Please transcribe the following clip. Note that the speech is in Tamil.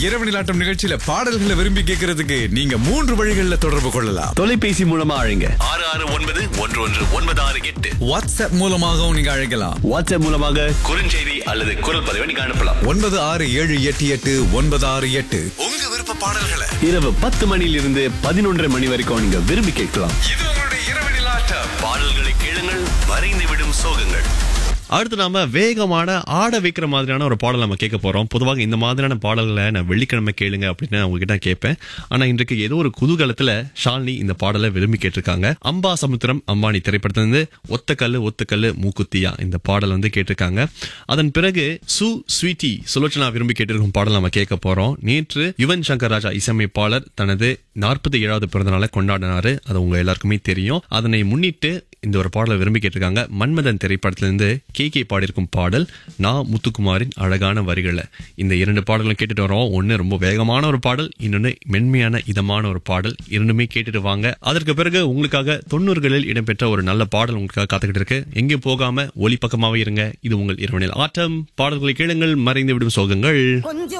இரவு நிலாட்டம் நிகழ்ச்சியில பாடல்களை விரும்பி கேட்கறதுக்கு நீங்க மூன்று வழிகள்ல தொடர்பு கொள்ளலாம் தொலைபேசி மூலமா அழைங்க ஆறு ஆறு ஒன்பது ஒன்று ஒன்று ஒன்பது ஆறு எட்டு வாட்ஸ்அப் மூலமாகவும் நீங்க அழைக்கலாம் வாட்ஸ்அப் மூலமாக குறுஞ்செய்தி அல்லது குரல் பதிவை நீங்க அனுப்பலாம் ஒன்பது ஆறு ஏழு எட்டு எட்டு ஒன்பது ஆறு எட்டு உங்க விருப்ப பாடல்களை இரவு பத்து மணியிலிருந்து பதினொன்றரை மணி வரைக்கும் நீங்க விரும்பி கேட்கலாம் இது உங்களுடைய இரவு நிலாட்டம் பாடல்களை கேளுங்கள் மறைந்து விடும் சோகங்கள் அடுத்து நாம வேகமான ஆட வைக்கிற மாதிரியான ஒரு பாடல் நம்ம கேட்க போறோம் பொதுவாக இந்த மாதிரியான பாடல்களை நான் வெள்ளிக்கிழமை கேளுங்க அப்படின்னு நான் உங்ககிட்ட கேட்பேன் ஆனா இன்றைக்கு ஏதோ ஒரு குதூகலத்துல ஷாலினி இந்த பாடலை விரும்பி கேட்டிருக்காங்க அம்பா சமுத்திரம் அம்பானி திரைப்படத்திலிருந்து ஒத்த கல்லு ஒத்த கல்லு மூக்குத்தியா இந்த பாடல் வந்து கேட்டிருக்காங்க அதன் பிறகு சு ஸ்வீட்டி சுலோச்சனா விரும்பி கேட்டிருக்கும் பாடல் நம்ம கேட்க போறோம் நேற்று யுவன் சங்கர் ராஜா இசையமைப்பாளர் தனது நாற்பத்தி ஏழாவது பிறந்தநாளை கொண்டாடினாரு அது உங்க எல்லாருக்குமே தெரியும் அதனை முன்னிட்டு இந்த ஒரு பாடலை விரும்பி கேட்டிருக்காங்க மன்மதன் திரைப்படத்திலிருந்து கே கே பாடியிருக்கும் பாடல் நான் முத்துக்குமாரின் அழகான வரிகளை இந்த இரண்டு பாடல்களும் கேட்டுட்டு வரோம் ஒன்னு ரொம்ப வேகமான ஒரு பாடல் இன்னொன்னு மென்மையான இதமான ஒரு பாடல் இரண்டுமே கேட்டுட்டு வாங்க அதற்கு பிறகு உங்களுக்காக தொண்ணூறுகளில் இடம்பெற்ற ஒரு நல்ல பாடல் உங்களுக்காக காத்துக்கிட்டு இருக்கு எங்கேயும் போகாம ஒளி பக்கமாவே இருங்க இது உங்கள் இரவனில் ஆட்டம் பாடல்களை கேளுங்கள் மறைந்து விடும் சோகங்கள் கொஞ்சம்